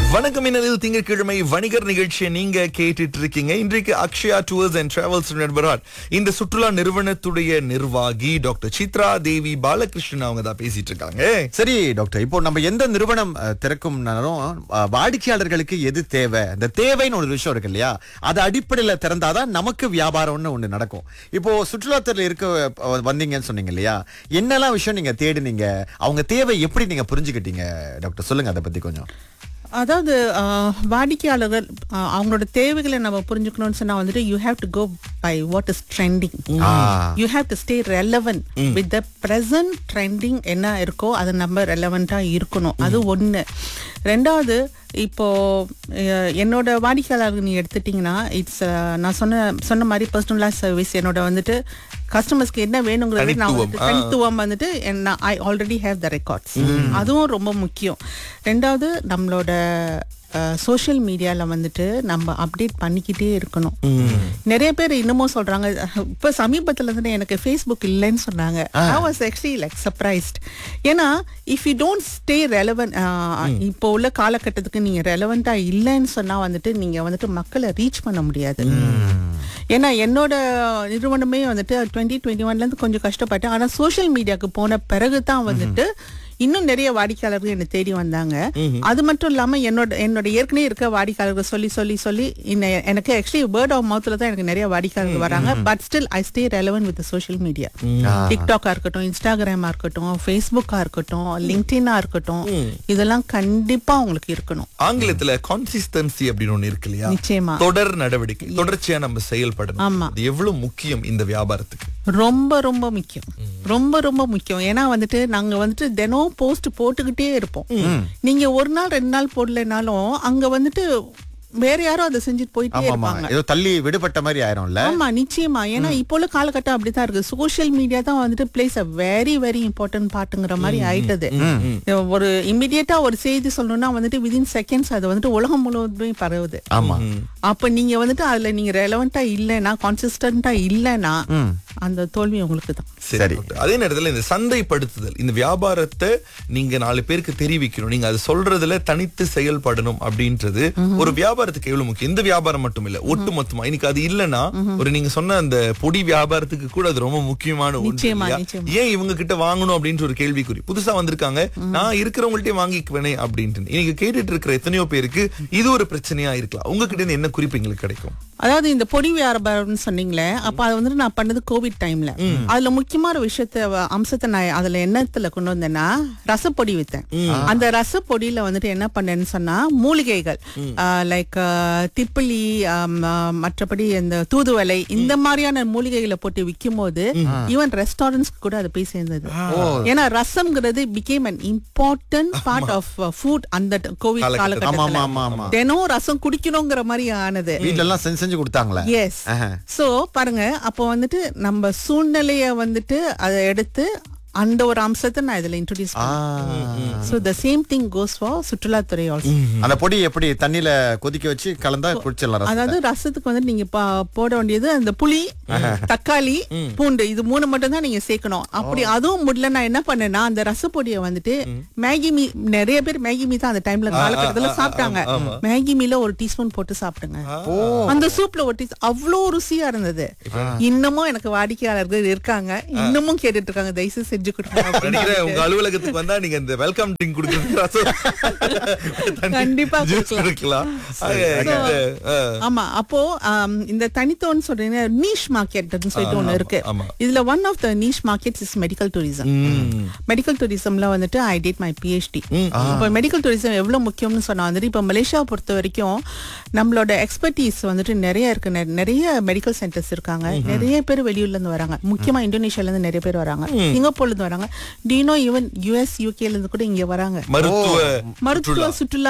வணக்கம் இன்னலில் திங்கட்கிழமை வணிகர் நிகழ்ச்சியை நீங்க கேட்டுட்டு இருக்கீங்க இன்றைக்கு அக்ஷயா டூர்ஸ் அண்ட் டிராவல்ஸ் நண்பரால் இந்த சுற்றுலா நிறுவனத்துடைய நிர்வாகி டாக்டர் சித்ரா தேவி பாலகிருஷ்ணன் அவங்க தான் பேசிட்டு இருக்காங்க சரி டாக்டர் இப்போ நம்ம எந்த நிறுவனம் அஹ், திறக்கும்னாலும் அஹ், வாடிக்கையாளர்களுக்கு எது தேவை இந்த தேவைன்னு ஒரு விஷயம் இருக்கு இல்லையா அது அடிப்படையில திறந்தாதான் நமக்கு வியாபாரம்னு ஒண்ணு நடக்கும் இப்போ சுற்றுலாத்துறையில இருக்க அஹ், வந்தீங்கன்னு சொன்னீங்க இல்லையா என்னெல்லாம் விஷயம் நீங்க தேடினீங்க அவங்க தேவை எப்படி நீங்க புரிஞ்சுக்கிட்டீங்க டாக்டர் சொல்லுங்க அதை பத்தி கொஞ்சம் அதாவது ஆஹ், வாடிக்கையாளர்கள் ஆஹ், அவங்களோட தேவைகளை நம்ம புரிஞ்சுக்கணும்னு சொன்னா வந்துட்டு you have to go by what is trending ah. You have to stay relevant with the present trending என்ன இருக்கோ அது நம்ம ரெலவெண்ட்டாக இருக்கணும் அது ஒன்று ரெண்டாவது இப்போ அஹ், என்னோட வாடிக்கையாளர்கள் நீ எடுத்துட்டிங்கன்னா இட்ஸ் நான் சொன்ன சொன்ன மாதிரி பர்சனலாக சர்வீஸ் என்னோட வந்துட்டு கஸ்டமர்ஸ்க்கு என்ன வேணுங்கிறது நான் தனித்துவம், வந்துட்டு ஆ. தனித்துவம் வந்துட்டு I already have the records அதுவும் ரொம்ப முக்கியம் ரெண்டாவது நம்மளோட சோஷியல் மீடியால வந்துட்டு நம்ம அப்டேட் பண்ணிக்கிட்டே இருக்கணும் நிறைய பேர் இன்னமும் சொல்றாங்க இப்ப சமீபத்துல இருந்து எனக்கு ஃபேஸ்புக் இல்லைன்னு சொன்னாங்க I was actually like surprised ஏன்னா if you don't stay relevant இப்போ உள்ள காலகட்டத்துக்கு நீங்க ரெலவெண்டா இல்லைன்னு சொன்னா வந்துட்டு நீங்க வந்துட்டு மக்களை ரீச் பண்ண முடியாது ஏன்னா என்னோட நிறுவனமே வந்துட்டு டுவெண்ட்டி டுவெண்ட்டி ஒன்லேருந்து கொஞ்சம் கஷ்டப்பட்டேன் ஆனால் சோஷியல் மீடியாவுக்கு போன பிறகு தான் வந்துட்டு இன்னும் நிறைய வாடிக்கையாளர்கள் என்னை தேடி வந்தாங்க அது மட்டும் இல்லாம என்னோட என்னோட ஏற்கனவே இருக்க வாடிக்கையாளர்கள் சொல்லி சொல்லி சொல்லி இன்ன- எனக்கு ஆக்சுவலி வேர்ட் ஆஃப் மவுத்ல தான் எனக்கு நிறைய வாடிக்கையாளர்கள் வராங்க but still I stay relevant with social media டிக்டாக்கா இருக்கட்டும் இன்ஸ்டாகிராமா இருக்கட்டும் ஃபேஸ்புக்கா இருக்கட்டும் லிங்க்டினா இருக்கட்டும் இதெல்லாம் கண்டிப்பா உங்களுக்கு இருக்கணும் ஆங்கிலத்துல கான்சிஸ்டன்சி அப்படின்னு ஒண்ணு இருக்கு இல்லையா நிச்சயமா தொடர் நடவடிக்கை தொடர்ச்சியா நம்ம செயல்படணும் ஆமா. அது எவ்வளவு முக்கியம் இந்த வியாபாரத்துக்கு ரொம்ப ரொம்ப முக்கியம் ரொம்ப ரொம்ப முக்கியம் ஏன்னா வந்துட்டு நாங்க வந்துட்டு தினம் போஸ்ட் போட்டுக்கிட்டே இருப்போம் நீங்க ஒரு நாள் ரெண்டு நாள் போடலைனாலும் அங்க வந்துட்டு வேற யாரும் அதை செஞ்சுட்டு போயிட்டே ஆமா ஆமா இருப்பாங்க ஏதோ தள்ளி விடுபட்ட மாதிரி ஆயிரும்ல ஆமா நிச்சயமா ஏன்னா இப்போ உள்ள காலகட்டம் அப்படித்தான் இருக்கு சோஷியல் மீடியா தான் வந்துட்டு plays a very very important பார்ட்டுங்கிற மாதிரி ஆயிட்டது ஒரு இமிடியேட்டா ஒரு செய்தி சொல்லணும்னா வந்துட்டு விதின் செகண்ட்ஸ் அது வந்துட்டு உலகம் முழுவதுமே பரவுது ஆமா அப்ப நீங்க வந்துட்டு அதுல நீங்க ரெலவெண்டா இல்லைன்னா கான்சிஸ்டன்டா இல்லைன்னா அந்த தோல்வி உங்களுக்கு தான் சரி சரி. டாக்டர். அதே நேரத்துல இந்த சந்தைப்படுத்துதல் இந்த வியாபாரத்தை நீங்க நாலு பேருக்கு தெரிவிக்கணும் நீங்க அது சொல்றதுல தனித்து செயல்படணும் அப்படின்றது ஒரு வியாபாரத்துக்கு எவ்வளவு முக்கியம் இந்த வியாபாரம் மட்டும் இல்ல ஒட்டு மொத்தமா இன்னைக்கு அது இல்லனா ஒரு நீங்க சொன்ன அந்த பொடி வியாபாரத்துக்கு கூட அது ரொம்ப முக்கியமான ஒன்று நிச்சயமா, இல்லையா? நிச்சயமா. ஏன் இவங்க கிட்ட வாங்கணும் அப்படின்ற ஒரு கேள்விக்குறி புதுசா வந்திருக்காங்க நான் இருக்கிறவங்கள்ட்டே வாங்கிக்குவேனே அப்படின்ட்டு இன்னைக்கு கேட்டுட்டு இருக்கிற எத்தனையோ பேருக்கு இது ஒரு பிரச்சனையா இருக்கலாம் உங்ககிட்ட இருந்து என்ன குறிப்பு எங்களுக்கு கிடைக்கும் அதாவது இந்த பொடி வியாபாரம்னு சொன்னீங்களே அப்ப அது வந்துட்டு நான் பண்ணது கோவிட் டைம்ல அதுல முக்கியமான ஒரு விஷயத்த வ- அம்சத்தை நான் அதுல என்னத்துல கொண்டு வந்தேன்னா ரசப்பொடி வித்தேன் அந்த ரசப்பொடியில வந்துட்டு என்ன பண்ணேன்னு சொன்னா மூலிகைகள் லைக் திப்பிலி ஆம், ஆ, மற்றபடி இந்த தூதுவளை இந்த மாதிரியான மூலிகைகளை போட்டு விற்கும் போது ஈவன் ரெஸ்டாரண்ட்ஸ்க்கு கூட அது போய் சேர்ந்தது ஏன்னா ரசம்ங்கிறது became an important part of food அந்த கோவிட் காலகட்டத்துல. ஆமா ஆமா ஆமா காலகட்டத்துல ஆமா தினம் ரசம் குடிக்கணுங்கிற மாதிரி ஆனது வீட்ல எல்லாம் செஞ்சு செஞ்சு கொடுத்தாங்களே எஸ் ஆஹா. சோ பாருங்க அப்போ வந்துட்டு நம்ம சூழ்நிலைய வந்துட்டு அதை எடுத்து அந்த ஒரு அம்சத்தை நான் இதுல introduce ah. So the same thing goes for சுற்றுலாத்துறை ஆல்சோ அந்த பொடி எப்படி தண்ணியில கொதிக்க வச்சு கலந்தா குடிச்சிடலாம் ரசத்தை. அதாவது ரசத்துக்கு வந்து நீங்க பா- போட வேண்டியது அந்த புளி தக்காளி பூண்டு இது மூணு மட்டும் தான் நீங்க சேர்க்கணும் அப்படி அதுவும் முடியல நான் என்ன பண்ணேன்னா அந்த ரசப்பொடியை வந்துட்டு மேகி மீ நிறைய பேர் மேகி மீ தான் அந்த டைம்ல காலகட்டத்துல சாப்பிட்டாங்க மேகி மீல ஒரு டீஸ்பூன் போட்டு சாப்பிடுங்க அந்த சூப்ல ஒரு டீ அவ்வளோ ருசியா இருந்தது இன்னமும் எனக்கு வாடிக்கையாளர்கள் இருக்காங்க இன்னமும் கேட்டுட்டு இருக்காங்க தயவுசெய்து செஞ்சு கொடுங்க அப்படின்னு நினைக்கிறேன் உங்க அலுவலகத்துக்கு வந்தா நீங்க இந்த வெல்கம் ட்ரிங்க் கொடுக்கறது கண்டிப்பா ஜூஸ் கொடுக்கலாம். கொடுக்கலாம் ஆக, இந்த, ஆ, ஆமா அப்போ ஆம், இந்த தனித்தோன்னு சொல்றீங்க நீஷ் மார்க்கெட்னு சொல்லிட்டு ஒண்ணு இருக்கு ஆமா. இதுல one of the niche markets is medical tourism medical டூரிசம்ல வந்துட்டு ஐ டிட் மை பிஹெச்டி இப்போ மெடிக்கல் டூரிசம் எவ்வளவு முக்கியம்னு சொன்னா வந்துட்டு இப்போ மலேசியா பொறுத்த வரைக்கும் நம்மளோட எக்ஸ்பர்டீஸ் வந்துட்டு நிறைய இருக்கு நெ- நிறைய மெடிக்கல் சென்டர்ஸ் இருக்காங்க நிறைய பேர் வெளியூர்ல இருந்து வராங்க முக்கியமா இந்தோனேஷியால இருந்து நிறைய பேர் வராங்க சிங்கப்பூர்ல இருந்து வராங்க டீனோ ஈவன் யூஎஸ் யூகேல இருந்து கூட இங்க வராங்க மருத்துவ மருத்துவ சுற்றுலா